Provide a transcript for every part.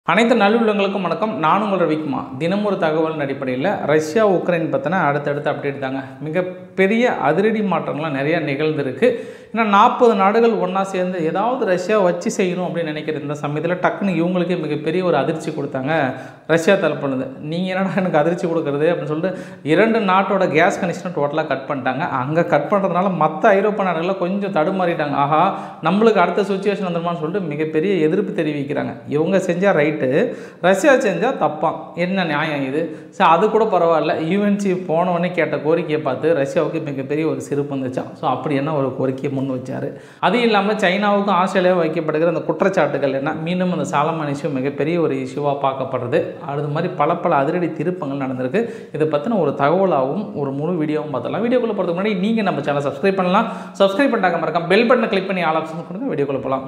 அனைத்து நல்லுள்ளங்களுக்கும் வணக்கம் நான் உங்கள் ரவிக்குமா தினம் ஒரு தகவல் அடிப்படையில் ரஷ்யா உக்ரைன் பற்றின அடுத்தடுத்து அப்டேட் தாங்க மிகப்பெரிய அதிரடி மாற்றங்கள்லாம் நிறைய நிகழ்ந்திருக்கு ஏன்னா நாற்பது நாடுகள் ஒன்றா சேர்ந்து ஏதாவது ரஷ்யா வச்சு செய்யணும் அப்படின்னு நினைக்கிற இந்த சமயத்தில் டக்குன்னு இவங்களுக்கே மிகப்பெரிய ஒரு அதிர்ச்சி கொடுத்தாங்க ரஷ்யா தரப்புனது நீங்கள் என்னடா எனக்கு அதிர்ச்சி கொடுக்குறது அப்படின்னு சொல்லிட்டு இரண்டு நாட்டோட கேஸ் கனெக்ஷனை டோட்டலாக கட் பண்ணிட்டாங்க அங்கே கட் பண்ணுறதுனால மற்ற ஐரோப்பிய நாடுகளில் கொஞ்சம் தடுமாறிட்டாங்க ஆஹா நம்மளுக்கு அடுத்த சுச்சுவேஷன் வந்துருமான்னு சொல்லிட்டு மிகப்பெரிய எதிர்ப்பு தெரிவிக்கிறாங்க இவங்க செஞ்சால் ரைட்டு ரஷ்யா செஞ்சால் தப்பாம் என்ன நியாயம் இது ஸோ அது கூட பரவாயில்ல யூஎன்சி போனவொடனே கேட்ட கோரிக்கையை பார்த்து ரஷ்யாவுக்கு மிகப்பெரிய ஒரு சிரிப்பு வந்துச்சான் ஸோ அப்படி என்ன ஒரு கோரிக்கையை முன் வச்சார் அது இல்லாமல் சைனாவுக்கும் ஆஸ்திரேலியாவும் வைக்கப்படுகிற அந்த குற்றச்சாட்டுகள் என்ன மீண்டும் அந்த சாலமான் இஷ்யூ மிகப்பெரிய ஒரு இஷ்யூவாக பார்க்கப்படுறது அது மாதிரி பல பல அதிரடி திருப்பங்கள் நடந்திருக்கு இதை பற்றின ஒரு தகவலாகவும் ஒரு முழு வீடியோவும் பார்த்தலாம் வீடியோக்குள்ளே போகிறதுக்கு முன்னாடி நீங்கள் நம்ம சேனல் சப்ஸ்கிரைப் பண்ணலாம் சப்ஸ்கிரைப் பண்ணிட்டாங்க மறக்காம பெல் பட்டனை கிளிக் பண்ணி ஆல் ஆப்ஷன் கொடுங்க வீடியோக்குள்ளே போகலாம்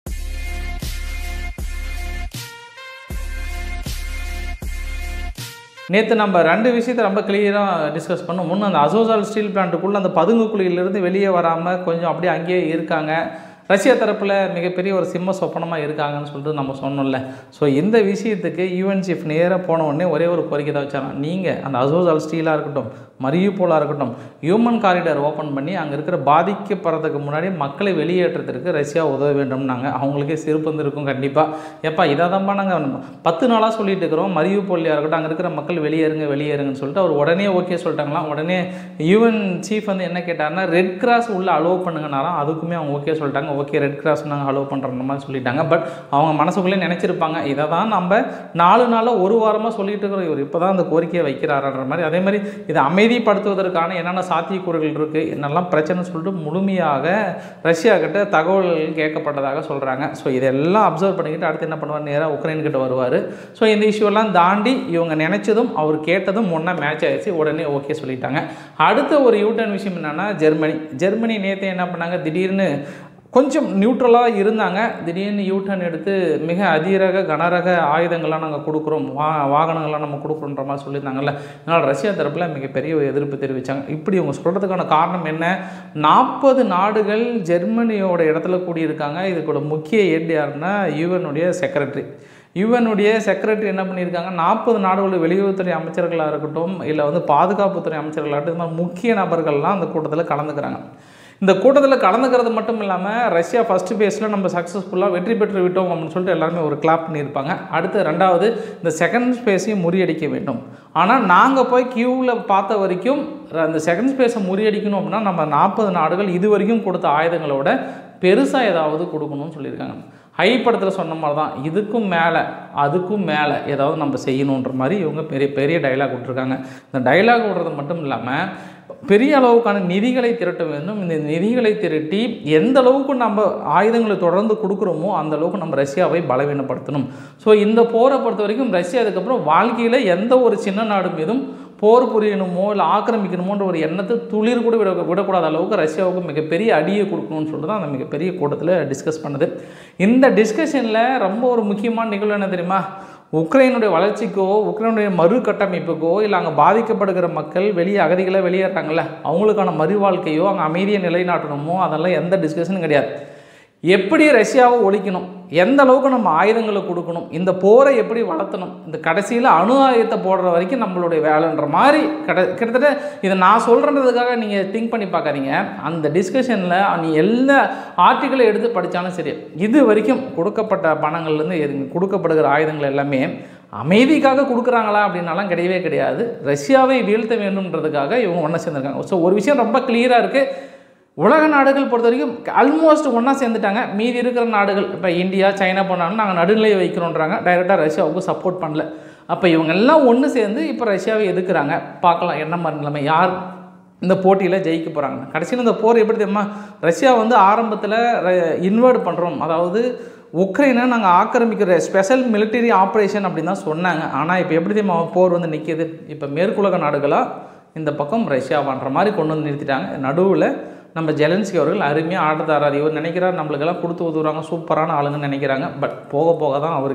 நேற்று நம்ம ரெண்டு விஷயத்தை ரொம்ப கிளியராக டிஸ்கஸ் பண்ணோம் முன்னே அந்த அசோசால் ஸ்டீல் பிளான்ட்டுக்குள்ளே அந்த பதுங்கு குழியிலிருந்து வெளியே வராமல் கொஞ்சம் அப்படியே அங்கேயே இருக்காங்க ரஷ்யா தரப்பில் மிகப்பெரிய ஒரு சிம்ம சொப்பனமாக இருக்காங்கன்னு சொல்லிட்டு நம்ம சொன்னோம்ல ஸோ இந்த விஷயத்துக்கு யூஎன் சீஃப் நேராக போன உடனே ஒரே ஒரு கோரிக்கை தான் வச்சாங்க நீங்கள் அந்த அசோசால் ஸ்டீலாக இருக்கட்டும் மரியுபோலாக இருக்கட்டும் ஹியூமன் காரிடார் ஓப்பன் பண்ணி அங்கே இருக்கிற பாதிக்கப்படுறதுக்கு முன்னாடி மக்களை வெளியேற்றத்திற்கு ரஷ்யா உதவ வேண்டும்னாங்க அவங்களுக்கே சிறுபந்து இருக்கும் கண்டிப்பாக எப்பா இதை தான்ப்பா நாங்கள் பத்து நாளாக சொல்லிட்டு இருக்கிறோம் மரியுபோலியாக இருக்கட்டும் அங்கே இருக்கிற மக்கள் வெளியேறுங்க வெளியேறுங்கன்னு சொல்லிட்டு அவர் உடனே ஓகே சொல்லிட்டாங்களாம் உடனே யூஎன் சீஃப் வந்து என்ன கேட்டாருன்னா ரெட் கிராஸ் உள்ளே அலோவ் பண்ணுங்கனாலும் அதுக்குமே அவங்க ஓகே சொல்லிட்டாங்க ஓகே ரெட் கிராஸ் நாங்கள் அலோவ் பண்ணுற மாதிரி சொல்லிட்டாங்க பட் அவங்க மனசுக்குள்ளே நினச்சிருப்பாங்க இதை தான் நம்ம நாலு நாளாக ஒரு வாரமாக சொல்லிட்டு இருக்கிறோம் இவர் இப்போ தான் அந்த கோரிக்கையை வைக்கிறாருன்ற மாதிரி அதே மாதிரி இதை அமைதிப்படுத்துவதற்கான என்னென்ன சாத்தியக்கூறுகள் இருக்குது என்னெல்லாம் பிரச்சனை சொல்லிட்டு முழுமையாக ரஷ்யா கிட்ட தகவல்கள் கேட்கப்பட்டதாக சொல்கிறாங்க ஸோ இதெல்லாம் அப்சர்வ் பண்ணிக்கிட்டு அடுத்து என்ன பண்ணுவார் நேராக உக்ரைன் கிட்ட வருவார் ஸோ இந்த இஷ்யூலாம் தாண்டி இவங்க நினச்சதும் அவர் கேட்டதும் ஒன்றா மேட்ச் ஆயிடுச்சு உடனே ஓகே சொல்லிட்டாங்க அடுத்த ஒரு யூட்டன் விஷயம் என்னென்னா ஜெர்மனி ஜெர்மனி நேற்று என்ன பண்ணாங்க திடீர்னு கொஞ்சம் நியூட்ரலாக இருந்தாங்க திடீர்னு யூட்டர்ன் எடுத்து மிக அதிரக கனரக ஆயுதங்கள்லாம் நாங்கள் கொடுக்குறோம் வா வாகனங்கள்லாம் நம்ம கொடுக்குறோன்ற மாதிரி சொல்லியிருந்தாங்கல்ல அதனால் ரஷ்யா தரப்பில் மிகப்பெரிய ஒரு எதிர்ப்பு தெரிவித்தாங்க இப்படி இவங்க சொல்கிறதுக்கான காரணம் என்ன நாற்பது நாடுகள் ஜெர்மனியோட இடத்துல கூடியிருக்காங்க இதுக்கூட முக்கிய ஹெட் யாருன்னா யூஎனுடைய செக்ரட்டரி யுஎனுடைய செக்ரட்டரி என்ன பண்ணியிருக்காங்க நாற்பது நாடுகளில் வெளியுறவுத்துறை அமைச்சர்களாக இருக்கட்டும் இல்லை வந்து பாதுகாப்புத்துறை அமைச்சர்களாகட்டும் இது மாதிரி முக்கிய நபர்கள்லாம் அந்த கூட்டத்தில் கலந்துக்கிறாங்க இந்த கூட்டத்தில் கலந்துக்கிறது மட்டும் இல்லாமல் ரஷ்யா ஃபஸ்ட்டு பேஸில் நம்ம சக்ஸஸ்ஃபுல்லாக வெற்றி பெற்று விட்டோம் அப்படின்னு சொல்லிட்டு எல்லாருமே ஒரு கிளாப் பண்ணியிருப்பாங்க அடுத்து ரெண்டாவது இந்த செகண்ட் ஸ்பேஸையும் முறியடிக்க வேண்டும் ஆனால் நாங்கள் போய் கியூவில் பார்த்த வரைக்கும் அந்த செகண்ட் ஸ்பேஸை முறியடிக்கணும் அப்படின்னா நம்ம நாற்பது நாடுகள் இது வரைக்கும் கொடுத்த ஆயுதங்களோட பெருசாக ஏதாவது கொடுக்கணும்னு சொல்லியிருக்காங்க ஹை படத்தில் சொன்ன மாதிரி தான் இதுக்கும் மேலே அதுக்கும் மேலே ஏதாவது நம்ம செய்யணுன்ற மாதிரி இவங்க பெரிய பெரிய டைலாக் விட்ருக்காங்க இந்த டைலாக் விடுறது மட்டும் இல்லாமல் பெரிய அளவுக்கான நிதிகளை திரட்ட வேண்டும் இந்த நிதிகளை திரட்டி எந்த அளவுக்கு நம்ம ஆயுதங்களை தொடர்ந்து கொடுக்குறோமோ அந்த அளவுக்கு நம்ம ரஷ்யாவை பலவீனப்படுத்தணும் ஸோ இந்த போரை பொறுத்த வரைக்கும் ரஷ்யா அதுக்கப்புறம் வாழ்க்கையில் எந்த ஒரு சின்ன நாடு மீதும் போர் புரியணுமோ இல்லை ஆக்கிரமிக்கணுமோன்ற ஒரு எண்ணத்தை துளிர் கூட விட விடக்கூடாத அளவுக்கு ரஷ்யாவுக்கு மிகப்பெரிய அடியை கொடுக்கணும்னு சொல்லிட்டு தான் அந்த மிகப்பெரிய கூட்டத்தில் டிஸ்கஸ் பண்ணுது இந்த டிஸ்கஷனில் ரொம்ப ஒரு முக்கியமான நிகழ்வு என்ன தெரியுமா உக்ரைனுடைய வளர்ச்சிக்கோ உக்ரைனுடைய மறு கட்டமைப்புக்கோ இல்லை அங்கே பாதிக்கப்படுகிற மக்கள் வெளியே அகதிகளை வெளியேறாங்கல்ல அவங்களுக்கான மறு வாழ்க்கையோ அங்கே அமைதியை நிலைநாட்டணுமோ அதெல்லாம் எந்த டிஸ்கஷனும் கிடையாது எப்படி ரஷ்யாவை ஒழிக்கணும் எந்த அளவுக்கு நம்ம ஆயுதங்களை கொடுக்கணும் இந்த போரை எப்படி வளர்த்தணும் இந்த கடைசியில் அணு ஆயுதத்தை போடுற வரைக்கும் நம்மளுடைய வேலைன்ற மாதிரி கிட்ட கிட்டத்தட்ட இதை நான் சொல்கிறதுக்காக நீங்கள் திங்க் பண்ணி பார்க்காதீங்க அந்த டிஸ்கஷனில் நீ எல்லா ஆர்டிக்கலை எடுத்து படித்தாலும் சரி இது வரைக்கும் கொடுக்கப்பட்ட பணங்கள்லேருந்து கொடுக்கப்படுகிற ஆயுதங்கள் எல்லாமே அமைதிக்காக கொடுக்குறாங்களா அப்படின்னாலாம் கிடையவே கிடையாது ரஷ்யாவை வீழ்த்த வேண்டும்ன்றதுக்காக இவங்க ஒன்றா சேர்ந்துருக்காங்க ஸோ ஒரு விஷயம் ரொம்ப கிளியராக இருக்குது உலக நாடுகள் பொறுத்த வரைக்கும் ஆல்மோஸ்ட் ஒன்றா சேர்ந்துட்டாங்க மீதி இருக்கிற நாடுகள் இப்போ இந்தியா சைனா போனாலும் நாங்கள் நடுநிலையை வைக்கிறோன்றாங்க டைரெக்டாக ரஷ்யாவுக்கு சப்போர்ட் பண்ணல அப்போ இவங்க எல்லாம் ஒன்று சேர்ந்து இப்போ ரஷ்யாவை எதுக்குறாங்க பார்க்கலாம் என்ன மாதிரி நிலைமை யார் இந்த போட்டியில் ஜெயிக்க போகிறாங்க கடைசியில் இந்த போர் எப்படி தெரியுமா ரஷ்யா வந்து ஆரம்பத்தில் இன்வெர்ட் பண்ணுறோம் அதாவது உக்ரைனை நாங்கள் ஆக்கிரமிக்கிற ஸ்பெஷல் மிலிட்டரி ஆப்ரேஷன் அப்படின்னு தான் சொன்னாங்க ஆனால் இப்போ எப்படி தெரியுமா போர் வந்து நிற்கிது இப்போ மேற்குலக நாடுகளாக இந்த பக்கம் ரஷ்யாவான்ற மாதிரி கொண்டு வந்து நிறுத்திட்டாங்க நடுவில் நம்ம ஜெலன்ஸ்கி அவர்கள் அருமையாக ஆடுதாரார் இவர் நினைக்கிறார் நம்மளுக்கெல்லாம் கொடுத்து உதவுறாங்க சூப்பரான ஆளுங்கன்னு நினைக்கிறாங்க பட் போக போக தான் அவருக்கு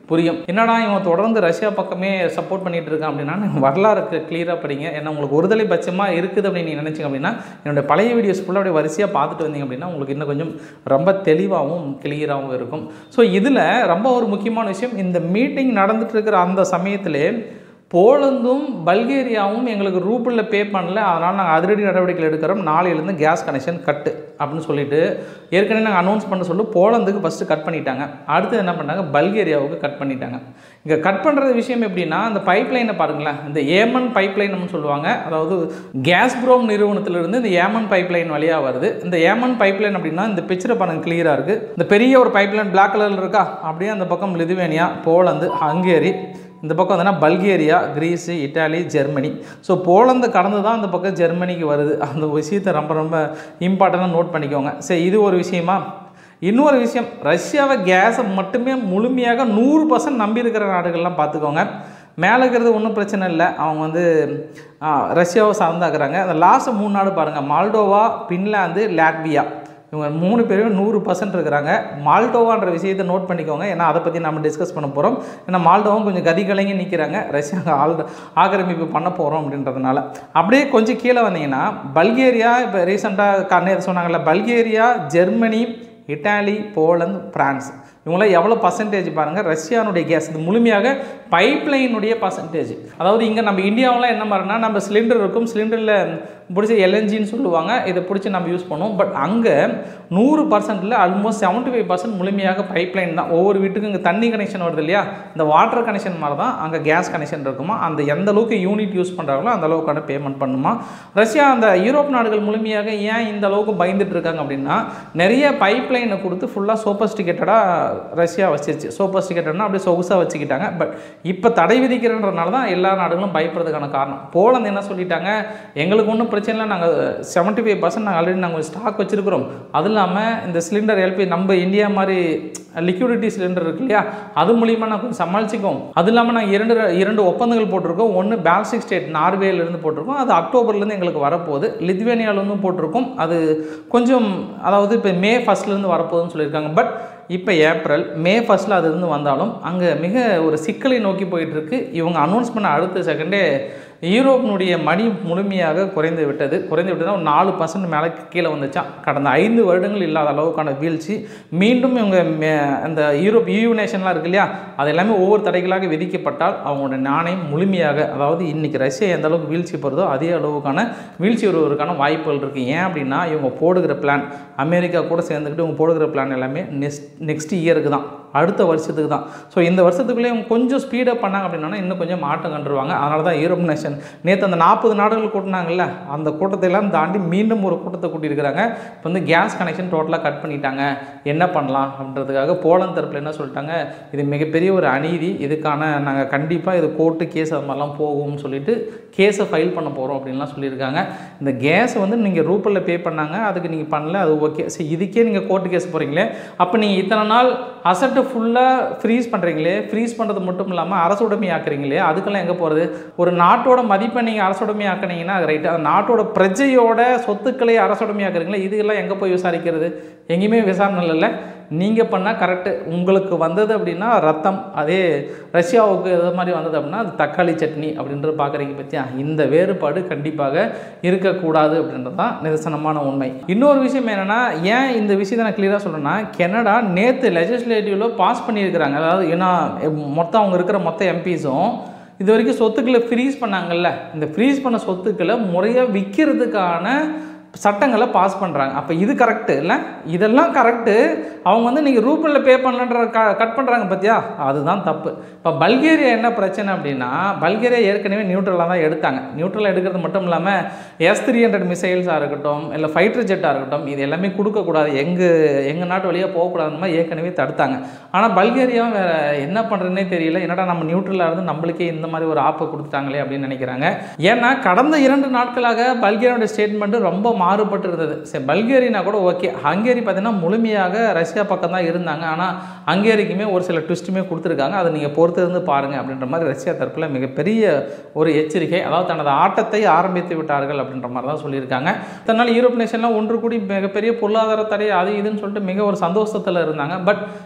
புரியும் என்னடா இவன் தொடர்ந்து ரஷ்யா பக்கமே சப்போர்ட் பண்ணிட்டு இருக்கான் அப்படின்னா நீங்க வரலாறுக்கு கிளியராக படிங்க ஏன்னா உங்களுக்கு ஒருதலை பட்சமாக இருக்குது அப்படின்னு நீங்கள் நினச்சிங்க அப்படின்னா என்னோட பழைய வீடியோஸ் ஃபுல்லாக அப்படியே வரிசையாக பார்த்துட்டு வந்தீங்க அப்படின்னா உங்களுக்கு இன்னும் கொஞ்சம் ரொம்ப தெளிவாகவும் கிளியராகவும் இருக்கும் ஸோ இதில் ரொம்ப ஒரு முக்கியமான விஷயம் இந்த மீட்டிங் நடந்துட்டு இருக்கிற அந்த சமயத்திலே போலந்தும் பல்கேரியாவும் எங்களுக்கு ரூபிளில் பே பண்ணல அதனால் நாங்கள் அதிரடி நடவடிக்கைகள் எடுக்கிறோம் நாளையிலேருந்து கேஸ் கனெக்ஷன் கட்டு அப்படின்னு சொல்லிட்டு ஏற்கனவே நாங்கள் அனௌன்ஸ் பண்ண சொல்லி போலந்துக்கு ஃபஸ்ட்டு கட் பண்ணிட்டாங்க அடுத்து என்ன பண்ணாங்க பல்கேரியாவுக்கு கட் பண்ணிட்டாங்க இங்கே கட் பண்ணுறது விஷயம் எப்படின்னா அந்த பைப் லைனை பாருங்களேன் இந்த ஏமன் பைப் லைன்னு சொல்லுவாங்க அதாவது கேஸ் ப்ரோம் நிறுவனத்திலிருந்து இந்த ஏமன் பைப் லைன் வழியாக வருது இந்த ஏமன் பைப் லைன் அப்படின்னா இந்த பிக்சரை பாருங்க கிளியராக இருக்குது இந்த பெரிய ஒரு பைப் லைன் பிளாக் கலரில் இருக்கா அப்படியே அந்த பக்கம் லிதுவேனியா போலந்து ஹங்கேரி இந்த பக்கம் வந்தோன்னா Bulgaria Greece Italy Germany so Poland கடந்து தான் அந்த பக்கம் ஜெர்மனிக்கு வருது அந்த விஷயத்தை ரொம்ப ரொம்ப இம்பார்ட்டண்ட்டாக நோட் பண்ணிக்கோங்க சரி இது ஒரு விஷயமா இன்னொரு விஷயம் ரஷ்யாவை கேஸை மட்டுமே முழுமையாக நூறு பர்சன்ட் நம்பியிருக்கிற நாடுகள்லாம் பார்த்துக்கோங்க மேலே இருக்கிறது ஒன்றும் பிரச்சனை இல்லை அவங்க வந்து ஆ, ரஷ்யாவை சார்ந்தாக்குறாங்க அந்த லாஸ்ட் மூணு நாடு பாருங்கள் மால்டோவா பின்லாந்து லாட்வியா இவங்க மூணு பேரும் நூறு பர்சன்ட் இருக்கிறாங்க மால்டோவான்ற விஷயத்தை நோட் பண்ணிக்கோங்க ஏன்னா அதை பற்றி நம்ம டிஸ்கஸ் பண்ண போகிறோம் ஏன்னா மால்டோவும் கொஞ்சம் கதி கலங்கி நிற்கிறாங்க ரஷ்யா ஆள் ஆக்கிரமிப்பு பண்ண போகிறோம் அப்படின்றதுனால அப்படியே கொஞ்சம் கீழே வந்தீங்கன்னா பல்கேரியா இப்போ ரீசெண்டாக கண்ணேர் சொன்னாங்கல்ல Bulgaria Germany Italy Poland France இவங்களாம் எவ்வளோ பர்சன்டேஜ் பாருங்கள் ரஷ்யானுடைய கேஸ் இது முழுமையாக பைப்லைனுடைய பர்சன்டேஜ் அதாவது இங்கே நம்ம இந்தியாவெலாம் என்ன மாதிரினா நம்ம சிலிண்டர் இருக்கும் சிலிண்டரில் பிடிச்ச எல்என்ஜின்னு சொல்லுவாங்க இதை பிடிச்சி நம்ம யூஸ் பண்ணுவோம் பட் அங்கே நூறு பர்சன்ட்டில் ஆல்மோஸ்ட் செவன்ட்டி ஃபைவ் பர்சன்ட் முழுமையாக பைப்லைன் தான் ஒவ்வொரு வீட்டுக்கும் இங்கே தண்ணி கனெக்ஷன் வருது இல்லையா இந்த வாட்டர் கனெக்ஷன் மாதிரி தான் அங்கே கேஸ் கனெக்ஷன் இருக்குமா அந்த எந்த அளவுக்கு யூனிட் யூஸ் பண்ணுறாங்களோ அந்த அளவுக்கான பேமெண்ட் பண்ணுமா ரஷ்யா அந்த யூரோப் நாடுகள் முழுமையாக ஏன் இந்த அளவுக்கு பயந்துட்டு இருக்காங்க அப்படின்னா நிறைய பைப்லைனை கொடுத்து ஃபுல்லாக சோபஸ்டிகேட்டடாக ரஷ்யா வச்சிருச்சு சோபஸ்டிகேட்டட்னா அப்படியே சொகுசாக வச்சுக்கிட்டாங்க பட் இப்போ தடை விதிக்கிறன்றனால தான் எல்லா நாடுகளும் பயப்படுறதுக்கான காரணம் போலந்து என்ன சொல்லிட்டாங்க எங்களுக்கு ஒன்றும் பிரச்சனை இல்லை நாங்கள் செவன்ட்டி ஃபைவ் பர்சன்ட் நாங்கள் ஆல்ரெடி நாங்கள் ஸ்டாக் வச்சுருக்கிறோம் அது இல்லாமல் இந்த சிலிண்டர் எல்பி நம்ம இந்தியா மாதிரி லிக்விடிட்டி சிலிண்டர் இருக்கு இல்லையா அது மூலியமாக நான் கொஞ்சம் சமாளிச்சிக்கோம் அது இல்லாமல் நாங்கள் இரண்டு இரண்டு ஒப்பந்தங்கள் போட்டிருக்கோம் ஒன்று பால்சிக் ஸ்டேட் நார்வேலேருந்து போட்டிருக்கோம் அது அக்டோபர்லேருந்து எங்களுக்கு வரப்போகுது லித்வேனியாவிலேருந்தும் போட்டிருக்கோம் அது கொஞ்சம் அதாவது இப்போ மே ஃபஸ்ட்லேருந்து வரப்போகுதுன்னு சொல்லியிருக்காங்க பட் இப்போ ஏப்ரல் மே ஃபஸ்ட்டில் அது இருந்து வந்தாலும் அங்கே மிக ஒரு சிக்கலை நோக்கி போயிட்டுருக்கு இவங்க அனௌன்ஸ் பண்ண அடுத்த செகண்டே யூரோப்பினுடைய மணி முழுமையாக குறைந்து விட்டது குறைந்து விட்டதுனா ஒரு நாலு பர்சன்ட் மேலே கீழே வந்துச்சான் கடந்த ஐந்து வருடங்கள் இல்லாத அளவுக்கான வீழ்ச்சி மீண்டும் இவங்க மே- அந்த யூரோப் யூ நேஷன்லாம் இருக்கு இல்லையா அது எல்லாமே ஒவ்வொரு தடைகளாக விதிக்கப்பட்டால் அவங்களோட நாணயம் முழுமையாக அதாவது இன்னைக்கு ரஷ்யா எந்த அளவுக்கு வீழ்ச்சி போகிறதோ அதே அளவுக்கான வீழ்ச்சி வருவதற்கான வாய்ப்புகள் இருக்குது ஏன் அப்படின்னா இவங்க போடுகிற பிளான் அமெரிக்கா கூட சேர்ந்துக்கிட்டு இவங்க போடுகிற பிளான் எல்லாமே நெக்ஸ்ட் நெக்ஸ்ட் இயருக்கு தான் அடுத்த வருஷத்துக்கு தான் ஸோ இந்த வருஷத்துக்குள்ளே இவங்க கொஞ்சம் ஸ்பீடப் பண்ணாங்க அப்படின்னா இன்னும் கொஞ்சம் மாற்றம் கண்டுருவாங்க அதனால தான் யூரோப் நேஷன் நேற்று அந்த நாற்பது நாடுகள் கூட்டினாங்கல்ல அந்த கூட்டத்தை எல்லாம் தாண்டி மீண்டும் ஒரு கூட்டத்தை கூட்டியிருக்கிறாங்க இப்போ வந்து கேஸ் கனெக்ஷன் டோட்டலாக கட் பண்ணிட்டாங்க என்ன பண்ணலாம் அப்படின்றதுக்காக போலந்து தரப்பில் என்ன சொல்லிட்டாங்க இது மிகப்பெரிய ஒரு அநீதி இதுக்கான நாங்கள் கண்டிப்பாக இது கோர்ட்டு கேஸ் அது மாதிரிலாம் போகும்னு சொல்லிட்டு கேஸை ஃபைல் பண்ண போகிறோம் அப்படின்லாம் சொல்லியிருக்காங்க இந்த கேஸை வந்து நீங்கள் ரூபலில் பே பண்ணாங்க அதுக்கு நீங்கள் பண்ணல அது ஓகே சரி இதுக்கே நீங்கள் கோர்ட்டு கேஸ் போகிறீங்களே அப்போ நீங்கள் இத்தனை நாள் அசட்டை ஃபுல்லாக ஃப்ரீஸ் பண்ணுறீங்களே ஃப்ரீஸ் பண்ணுறது மட்டும் இல்லாமல் அரசுடைமை ஆக்குறீங்களே அதுக்கெல்லாம் எங்கே போகிறது ஒரு நாட்டோட மதிப்பை நீங்கள் அரசுடைமை ஆக்குனீங்கன்னா அது ரைட்டு அந்த நாட்டோட பிரஜையோட சொத்துக்களை அரசுடைமை ஆக்குறீங்களே இதுக்கெல்லாம் எங்கே போய் விசாரிக்கிறது எங்கேயுமே விசாரணை இல்லைல்ல நீங்கள் பண்ணால் கரெக்டு உங்களுக்கு வந்தது அப்படின்னா ரத்தம் அதே ரஷ்யாவுக்கு இது மாதிரி வந்தது அப்படின்னா அது தக்காளி சட்னி அப்படின்றது பார்க்குறீங்க பற்றியா இந்த வேறுபாடு கண்டிப்பாக இருக்கக்கூடாது அப்படின்றது தான் நிதர்சனமான உண்மை இன்னொரு விஷயம் என்னென்னா ஏன் இந்த விஷயத்தை நான் கிளியராக சொல்கிறேன்னா கனடா நேற்று லெஜிஸ்லேட்டிவில் பாஸ் பண்ணியிருக்கிறாங்க அதாவது ஏன்னா மொத்தம் அவங்க இருக்கிற மொத்த எம்பிஸும் இது வரைக்கும் சொத்துக்களை ஃப்ரீஸ் பண்ணாங்கல்ல இந்த ஃப்ரீஸ் பண்ண சொத்துக்களை முறையாக விற்கிறதுக்கான சட்டங்களை பாஸ் பண்ணுறாங்க அப்போ இது கரெக்டு இல்லை இதெல்லாம் கரெக்டு அவங்க வந்து நீங்கள் ரூபிளில் பே பண்ணலன்ற க கட் பண்ணுறாங்க பார்த்தியா அதுதான் தப்பு இப்போ பல்கேரியா என்ன பிரச்சனை அப்படின்னா பல்கேரியா ஏற்கனவே நியூட்ரலாக தான் எடுத்தாங்க நியூட்ரலாக எடுக்கிறது மட்டும் இல்லாமல் எஸ் த்ரீ ஹண்ட்ரட் மிசைல்ஸாக இருக்கட்டும் இல்லை ஃபைட்டர் ஜெட்டாக இருக்கட்டும் இது எல்லாமே கொடுக்கக்கூடாது எங்கள் எங்கள் நாட்டு வழியாக போகக்கூடாதுன்னு மாதிரி ஏற்கனவே தடுத்தாங்க ஆனால் பல்கேரியாவும் வேறு என்ன பண்ணுறதுனே தெரியல என்னடா நம்ம நியூட்ரலாக இருந்து நம்மளுக்கே இந்த மாதிரி ஒரு ஆப்பை கொடுத்துட்டாங்களே அப்படின்னு நினைக்கிறாங்க ஏன்னா கடந்த இரண்டு நாட்களாக பல்கேரியாவுடைய ஸ்டேட்மெண்ட்டு ரொம்ப மாறுபட்டு இருந்தது சரி பல்கேரினா கூட ஓகே ஹங்கேரி பார்த்தீங்கன்னா முழுமையாக ரஷ்யா பக்கம் தான் இருந்தாங்க ஆனால் ஹங்கேரிக்குமே ஒரு சில ட்விஸ்ட்டுமே கொடுத்துருக்காங்க அதை நீங்கள் பொறுத்து இருந்து பாருங்கள் அப்படின்ற மாதிரி ரஷ்யா தரப்பில் மிகப்பெரிய ஒரு எச்சரிக்கை அதாவது தனது ஆட்டத்தை ஆரம்பித்து விட்டார்கள் அப்படின்ற மாதிரி தான் சொல்லியிருக்காங்க தன்னால் யூரோப் நேஷன்லாம் ஒன்று கூடி மிகப்பெரிய பொருளாதார தடை அது இதுன்னு சொல்லிட்டு மிக ஒரு சந்தோஷத்தில் இருந்தாங்க பட்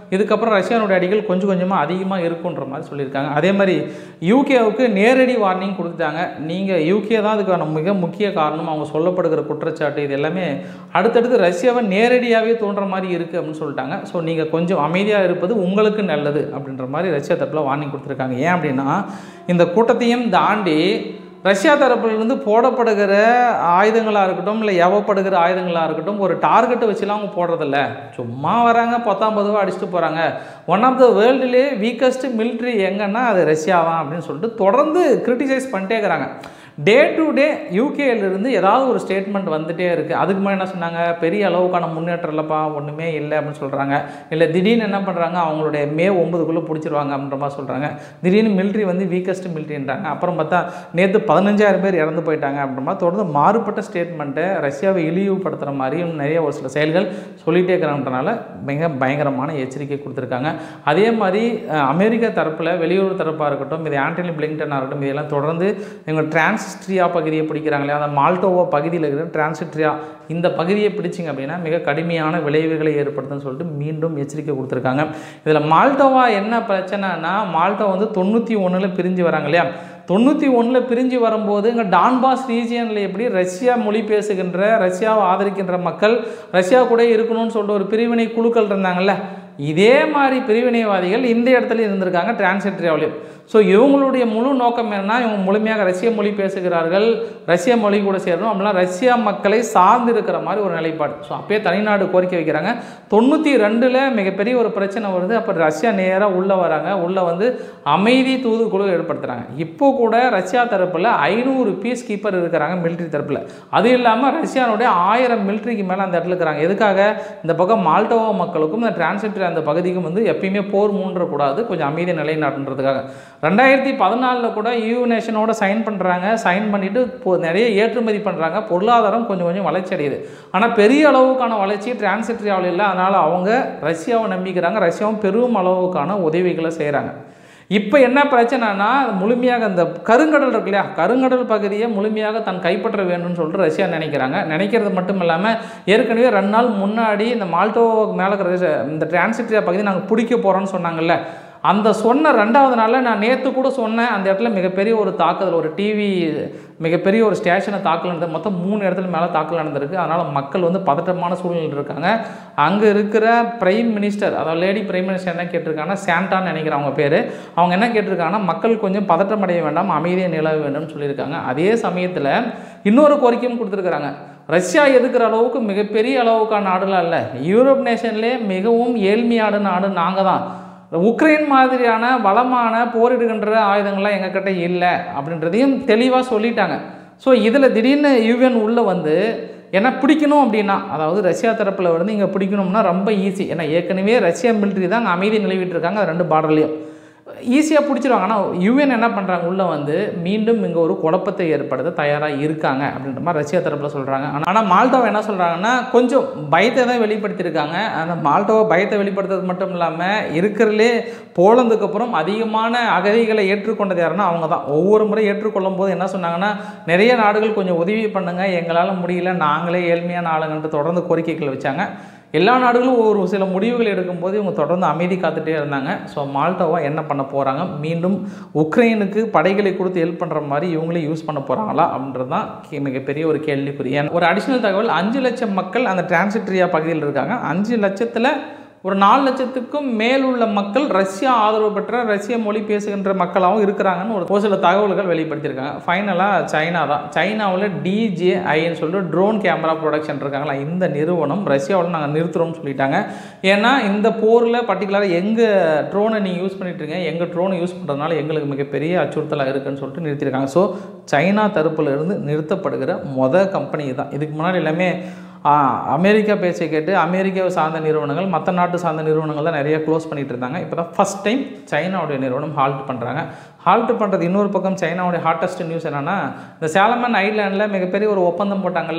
இதுக்கப்புறம் ரஷ்யானுடைய அடிகள் கொஞ்சம் கொஞ்சமாக அதிகமாக இருக்குன்ற மாதிரி சொல்லியிருக்காங்க அதே மாதிரி யூகேவுக்கு நேரடி வார்னிங் கொடுத்துட்டாங்க நீங்கள் யூகே தான் அதுக்கான மிக முக்கிய காரணம் அவங்க சொல்லப்படுகிற குற்றச்சாட்டு இது எல்லாமே அடுத்தடுத்து ரஷ்யாவை நேரடியாகவே தோன்ற மாதிரி இருக்குது அப்படின்னு சொல்லிட்டாங்க ஸோ நீங்கள் கொஞ்சம் அமைதியாக இருப்பது உங்களுக்கு நல்லது அப்படின்ற மாதிரி ரஷ்யா தரப்பில் வார்னிங் கொடுத்துருக்காங்க ஏன் அப்படின்னா இந்த கூட்டத்தையும் தாண்டி ரஷ்யா தரப்பிலிருந்து போடப்படுகிற ஆயுதங்களாக இருக்கட்டும் இல்லை எவப்படுகிற ஆயுதங்களாக இருக்கட்டும் ஒரு டார்கெட்டை வச்சுலாம் அவங்க போடுறதில்ல சும்மா வராங்க பத்தாம் பொதுவாக அடிச்சுட்டு போகிறாங்க ஒன் ஆஃப் த வேர்ல்டுலே வீக்கஸ்ட் மிலிட்ரி எங்கன்னா அது ரஷ்யா தான் அப்படின்னு சொல்லிட்டு தொடர்ந்து கிரிட்டிசைஸ் பண்ணிட்டே இருக்கிறாங்க டே டு டே யூகேலேருந்து ஏதாவது ஒரு ஸ்டேட்மெண்ட் வந்துட்டே இருக்குது அதுக்கு முன்னாடி என்ன சொன்னாங்க பெரிய அளவுக்கான முன்னேற்றம் இல்லைப்பா ஒன்றுமே இல்லை அப்படின்னு சொல்கிறாங்க இல்லை திடீர்னு என்ன பண்ணுறாங்க அவங்களுடைய மே ஒன்பதுக்குள்ளே பிடிச்சிருவாங்க அப்படின்ற மாதிரி சொல்கிறாங்க திடீர்னு மிலிட்ரி வந்து வீக்கஸ்ட் மிலிட்ரின்றாங்க அப்புறம் பார்த்தா நேற்று பதினஞ்சாயிரம் பேர் இறந்து போயிட்டாங்க அப்படின்ற மாதிரி தொடர்ந்து மாறுபட்ட ஸ்டேட்மெண்ட்டை ரஷ்யாவை இழிவுபடுத்துகிற மாதிரியும் நிறைய ஒரு சில செயல்கள் சொல்லிகிட்டே இருக்கிறன்றனால மிக பயங்கரமான எச்சரிக்கை கொடுத்துருக்காங்க அதே மாதிரி அஹ், அமெரிக்க தரப்பில் வெளியுறவு தரப்பாக இருக்கட்டும் இது ஆண்டனி பிளிங்டனாக இருக்கட்டும் இதெல்லாம் தொடர்ந்து இவங்க டிரான்சிஸ்ட்ரியா பகுதியை பிடிக்கிறாங்களே அந்த மால்டோவா பகுதியில் இருக்கிற டிரான்சிஸ்ட்ரியா இந்த பகுதியை பிடிச்சிங்க அப்படின்னா மிக கடுமையான விளைவுகளை ஏற்படுத்துன்னு சொல்லிட்டு மீண்டும் எச்சரிக்கை கொடுத்துருக்காங்க இதில் மால்டோவா என்ன பிரச்சனைனா மால்டோ வந்து தொண்ணூற்றி ஒன்றில் பிரிஞ்சு வராங்க இல்லையா தொண்ணூற்றி ஒன்றில் பிரிஞ்சு வரும்போது இங்கே டான்பாஸ் ரீஜியனில் எப்படி ரஷ்யா மொழி பேசுகின்ற ரஷ்யாவை ஆதரிக்கின்ற மக்கள் ரஷ்யா கூட இருக்கணும்னு சொல்லிட்டு ஒரு பிரிவினை குழுக்கள் இருந்தாங்கல்ல இதே மாதிரி பிரிவினைவாதிகள் இந்த இடத்துல இருந்திருக்காங்க டிரான்சிட்ரியாவிலையும் ஸோ இவங்களுடைய முழு நோக்கம் என்னன்னா இவங்க முழுமையாக ரஷ்ய மொழி பேசுகிறார்கள் ரஷ்ய மொழி கூட சேரணும் அப்படிலாம் ரஷ்யா மக்களை சார்ந்து இருக்கிற மாதிரி ஒரு நிலைப்பாடு ஸோ அப்பயே தனிநாடு கோரிக்கை வைக்கிறாங்க தொண்ணூற்றி ரெண்டில் மிகப்பெரிய ஒரு பிரச்சனை வருது அப்போ ரஷ்யா நேராக உள்ளே வராங்க உள்ளே வந்து அமைதி தூதுக்குழு ஏற்படுத்துகிறாங்க இப்போ கூட ரஷ்யா தரப்பில் ஐநூறு பீஸ் கீப்பர் இருக்கிறாங்க மிலிட்ரி தரப்பில் அது இல்லாமல் ரஷ்யானுடைய ஆயிரம் மிலிட்ரிக்கு மேலே அந்த இடத்துல இருக்கிறாங்க எதுக்காக இந்த பக்கம் மால்டோவா மக்களுக்கும் இந்த டிரான்சிட்ரி அந்த பகுதிக்கும் வந்து எப்பயுமே போர் மூன்றக்கூடாது கொஞ்சம் அமைதி நிலைநாட்டுன்றதுக்காக ரெண்டாயிரத்தி பதினாலில் கூட யூ நேஷனோட சைன் பண்ணுறாங்க சைன் பண்ணிவிட்டு இப்போ நிறைய ஏற்றுமதி பண்ணுறாங்க பொருளாதாரம் கொஞ்சம் கொஞ்சம் வளர்ச்சி அடையுது ஆனால் பெரிய அளவுக்கான வளர்ச்சி டிரான்சிட்ரியாவில் இல்லை அதனால் அவங்க ரஷ்யாவை நம்பிக்கிறாங்க ரஷ்யாவும் பெரும் அளவுக்கான உதவிகளை செய்கிறாங்க இப்போ என்ன பிரச்சனைனா முழுமையாக அந்த கருங்கடல் இருக்கு இல்லையா கருங்கடல் பகுதியை முழுமையாக தன் கைப்பற்ற வேண்டும்னு சொல்லிட்டு ரஷ்யா நினைக்கிறாங்க நினைக்கிறது மட்டும் இல்லாமல் ஏற்கனவே ரெண்டு நாள் முன்னாடி இந்த மால்டோவுக்கு மேலே இருக்கிற இந்த டிரான்சிட்ரியா பகுதி நாங்கள் பிடிக்க போகிறோம்னு சொன்னாங்கல்ல அந்த சொன்ன ரெண்டாவது நாளில் நான் நேற்று கூட சொன்னேன் அந்த இடத்துல மிகப்பெரிய ஒரு தாக்குதல் ஒரு டிவி மிகப்பெரிய ஒரு ஸ்டேஷனை தாக்கல் நடந்தது மொத்தம் மூணு இடத்துல மேலே தாக்கல் நடந்திருக்கு அதனால் மக்கள் வந்து பதட்டமான சூழ்நிலையில் இருக்காங்க அங்கே இருக்கிற பிரைம் மினிஸ்டர் அதாவது லேடி பிரைம் மினிஸ்டர் என்ன கேட்டிருக்காங்கன்னா சாண்டான்னு நினைக்கிறேன் அவங்க பேர் அவங்க என்ன கேட்டிருக்காங்கன்னா மக்கள் கொஞ்சம் பதட்டம் அடைய வேண்டாம் அமைதியை நிலவ வேண்டும்னு சொல்லியிருக்காங்க அதே சமயத்தில் இன்னொரு கோரிக்கையும் கொடுத்துருக்குறாங்க ரஷ்யா எதுக்கிற அளவுக்கு மிகப்பெரிய அளவுக்கான நாடுலாம் இல்லை யூரோப் நேஷன்லேயே மிகவும் ஏழ்மையான நாடு நாங்கள் தான் உக்ரைன் மாதிரியான வளமான போரிடுகின்ற ஆயுதங்கள்லாம் எங்ககிட்ட இல்லை அப்படின்றதையும் தெளிவாக சொல்லிட்டாங்க ஸோ இதில் திடீர்னு யூஎன் உள்ளே வந்து ஏன்னா பிடிக்கணும் அப்படின்னா அதாவது ரஷ்யா தரப்பில் வந்து இங்கே பிடிக்கணும்னா ரொம்ப ஈஸி ஏன்னா ஏற்கனவே ரஷ்யா மிலிட்ரி தான் அங்கே அமைதி நிலவிட்டு இருக்காங்க அது ரெண்டு பார்டர்லேயும் ஈஸியாக பிடிச்சிருவாங்க ஆனால் யூஎன் என்ன பண்ணுறாங்க உள்ளே வந்து மீண்டும் இங்கே ஒரு குழப்பத்தை ஏற்படுத்த தயாராக இருக்காங்க அப்படின்ற மாதிரி ரஷ்யா தரப்பில் சொல்கிறாங்க ஆனால் மால்டோவை என்ன சொல்கிறாங்கன்னா கொஞ்சம் பயத்தை தான் வெளிப்படுத்தியிருக்காங்க அந்த மால்டோவை பயத்தை வெளிப்படுத்துறது மட்டும் இல்லாமல் இருக்கிறதுலே போலந்துக்கு அப்புறம் அதிகமான அகதிகளை ஏற்றுக்கொண்டது யாருன்னா அவங்க தான் ஒவ்வொரு முறை ஏற்றுக்கொள்ளும் போது என்ன சொன்னாங்கன்னா நிறைய நாடுகள் கொஞ்சம் உதவி பண்ணுங்க எங்களால் முடியல நாங்களே ஏழ்மையான ஆளுங்கன்ட்டு தொடர்ந்து கோரிக்கைகள் வச்சாங்க எல்லா நாடுகளும் ஒரு சில முடிவுகள் எடுக்கும்போது இவங்க தொடர்ந்து அமைதி காத்துட்டே இருந்தாங்க ஸோ மால்டோவா என்ன பண்ண போகிறாங்க மீண்டும் உக்ரைனுக்கு படைகளை கொடுத்து ஹெல்ப் பண்ணுற மாதிரி இவங்களே யூஸ் பண்ண போகிறாங்களா அப்படின்றது தான் கே- மிகப்பெரிய ஒரு கேள்விக்குறி ஏன்னா ஒரு அடிஷ்னல் தகவல் அஞ்சு லட்சம் மக்கள் அந்த டிரான்சிட்ரியா பகுதியில் இருக்காங்க அஞ்சு லட்சத்தில் ஒரு நாலு லட்சத்துக்கும் மேல் உள்ள மக்கள் ரஷ்யா ஆதரவு பெற்ற ரஷ்ய மொழி பேசுகின்ற மக்களாகவும் இருக்கிறாங்கன்னு ஒரு ஒரு சில தகவல்கள் வெளிப்படுத்தியிருக்காங்க ஃபைனலாக சைனா தான் சைனாவில் டிஜேஐன்னு சொல்லிட்டு ட்ரோன் கேமரா ப்ரொடக்ஷன் இருக்காங்களா இந்த நிறுவனம் ரஷ்யாவில் நாங்கள் நிறுத்துகிறோம்னு சொல்லிட்டாங்க ஏன்னா இந்த போரில் பர்டிகுலராக எங்கள் ட்ரோனை நீங்கள் யூஸ் பண்ணிட்டு இருக்கீங்க எங்கள் ட்ரோனை யூஸ் பண்ணுறதுனால எங்களுக்கு மிகப்பெரிய அச்சுறுத்தலாக இருக்குன்னு சொல்லிட்டு நிறுத்தியிருக்காங்க ஸோ சைனா தரப்புல இருந்து நிறுத்தப்படுகிற மொத கம்பெனி தான் இதுக்கு முன்னாடி எல்லாமே ஆ, அமெரிக்கா பேச்சை கேட்டு அமெரிக்காவை சார்ந்த நிறுவனங்கள் மற்ற நாட்டு சார்ந்த நிறுவனங்கள் தான் நிறைய க்ளோஸ் பண்ணிட்டு இருந்தாங்க இப்போ தான் ஃபஸ்ட் டைம் சைனாவுடைய நிறுவனம் ஹால்ட் பண்ணுறாங்க ஹால்ட் பண்ணுறது இன்னொரு பக்கம் சைனாவுடைய ஹாட்டஸ்ட் நியூஸ் என்னன்னா இந்த சேலமன் ஐலாண்டில் மிகப்பெரிய ஒரு ஒப்பந்தம் போட்டாங்கல்ல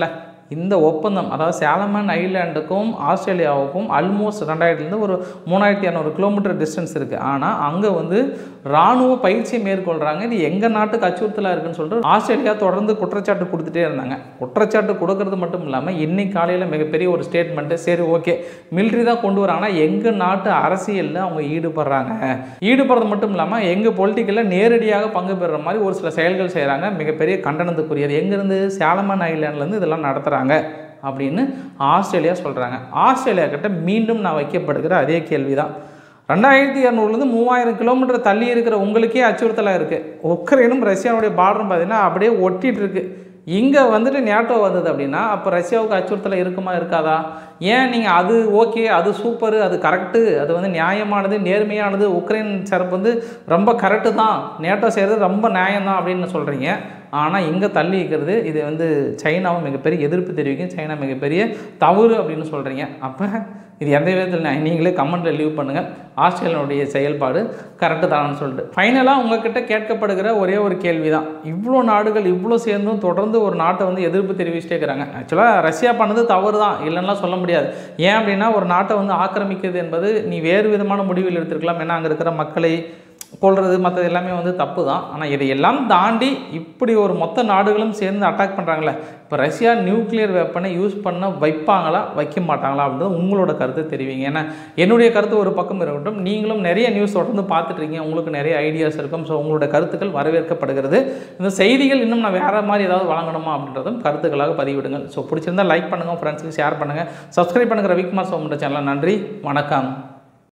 இந்த ஒப்பந்தம் அதாவது சேலமன் ஐலாண்டுக்கும் ஆஸ்திரேலியாவுக்கும் ஆல்மோஸ்ட் ரெண்டாயிரத்துலேருந்து ஒரு மூணாயிரத்தி இரநூறு கிலோமீட்டர் டிஸ்டன்ஸ் இருக்குது ஆனால் அங்கே வந்து இராணுவ பயிற்சி மேற்கொள்கிறாங்க இது எங்கள் நாட்டுக்கு அச்சுறுத்தலாக இருக்குன்னு சொல்லிட்டு ஆஸ்திரேலியா தொடர்ந்து குற்றச்சாட்டு கொடுத்துட்டே இருந்தாங்க குற்றச்சாட்டு கொடுக்கறது மட்டும் இல்லாமல் இன்னைக்கு காலையில் மிகப்பெரிய ஒரு ஸ்டேட்மெண்ட்டு சரி ஓகே மிலிட்ரி தான் கொண்டு வராங்கன்னா எங்கள் நாட்டு அரசியலில் அவங்க ஈடுபடுறாங்க ஈடுபடுறது மட்டும் இல்லாமல் எங்கள் பொலிட்டிக்கலில் நேரடியாக பங்கு பெறுற மாதிரி ஒரு சில செயல்கள் செய்கிறாங்க மிகப்பெரிய கண்டனத்துக்குரியது எங்கேருந்து சேலமன் ஐலாண்ட்லேருந்து இதெல்லாம் நடத்துகிறாங்க அப்படின்னு ஆஸ்திரேலியா சொல்கிறாங்க ஆஸ்திரேலியா கிட்ட மீண்டும் நான் வைக்கப்படுகிற அதே கேள்வி தான் ரெண்டாயிரத்தி இரநூறுலேருந்து மூவாயிரம் கிலோமீட்டர் தள்ளி இருக்கிற உங்களுக்கே அச்சுறுத்தலாக இருக்குது உக்ரைனும் ரஷ்யாவுடைய பார்டரும் பார்த்தீங்கன்னா அப்படியே ஒட்டிகிட்டு இருக்கு இங்கே வந்துட்டு நேட்டோ வந்தது அப்படின்னா அப்போ ரஷ்யாவுக்கு அச்சுறுத்தல் இருக்குமா இருக்காதா ஏன் நீங்கள் அது ஓகே அது சூப்பரு அது கரெக்டு அது வந்து நியாயமானது நேர்மையானது உக்ரைன் தரப்பு வந்து ரொம்ப கரெக்டு தான் நேட்டோ செய்கிறது ரொம்ப நியாயம்தான் அப்படின்னு சொல்கிறீங்க ஆனால் இங்கே தள்ளி இருக்கிறது இது வந்து சைனாவும் மிகப்பெரிய எதிர்ப்பு தெரிவிக்கும் சைனா மிகப்பெரிய தவறு அப்படின்னு சொல்கிறீங்க அப்போ இது எந்த விதத்தில் நான் நீங்களே கமெண்ட்டில் லீவ் பண்ணுங்கள் ஆஸ்திரேலியாவுடைய செயல்பாடு கரெக்டு தானு சொல்லிட்டு ஃபைனலாக உங்ககிட்ட கேட்கப்படுகிற ஒரே ஒரு கேள்வி தான் இவ்வளோ நாடுகள் இவ்வளோ சேர்ந்தும் தொடர்ந்து ஒரு நாட்டை வந்து எதிர்ப்பு தெரிவிச்சுட்டே இருக்கிறாங்க ஆக்சுவலாக ரஷ்யா பண்ணது தவறு தான் இல்லைன்னா சொல்ல முடியாது ஏன் அப்படின்னா ஒரு நாட்டை வந்து ஆக்கிரமிக்கிறது என்பது நீ வேறு விதமான முடிவில் எடுத்திருக்கலாம் ஏன்னா அங்கே இருக்கிற மக்களை கொள்வது மற்றது எல்லாமே வந்து தப்பு தான் ஆனால் இதையெல்லாம் தாண்டி இப்படி ஒரு மொத்த நாடுகளும் சேர்ந்து அட்டாக் பண்ணுறாங்களே இப்போ ரஷ்யா நியூக்ளியர் வெப்பனை யூஸ் பண்ண வைப்பாங்களா வைக்க மாட்டாங்களா அப்படின்றது உங்களோட கருத்து தெரிவிங்க ஏன்னா என்னுடைய கருத்து ஒரு பக்கம் இருக்கட்டும் நீங்களும் நிறைய நியூஸ் தொடர்ந்து பார்த்துட்ருக்கீங்க உங்களுக்கு நிறைய ஐடியாஸ் இருக்கும் ஸோ உங்களோட கருத்துக்கள் வரவேற்கப்படுகிறது இந்த செய்திகள் இன்னும் நான் வேறு மாதிரி ஏதாவது வழங்கணுமா அப்படின்றதும் கருத்துக்களாக பதிவிடுங்கள் ஸோ பிடிச்சிருந்தா லைக் பண்ணுங்கள் ஃப்ரெண்ட்ஸுக்கு ஷேர் பண்ணுங்கள் சப்ஸ்கிரைப் பண்ணுங்கள் ரவிக்குமார் சோமன்ற சேனல் நன்றி வணக்கம்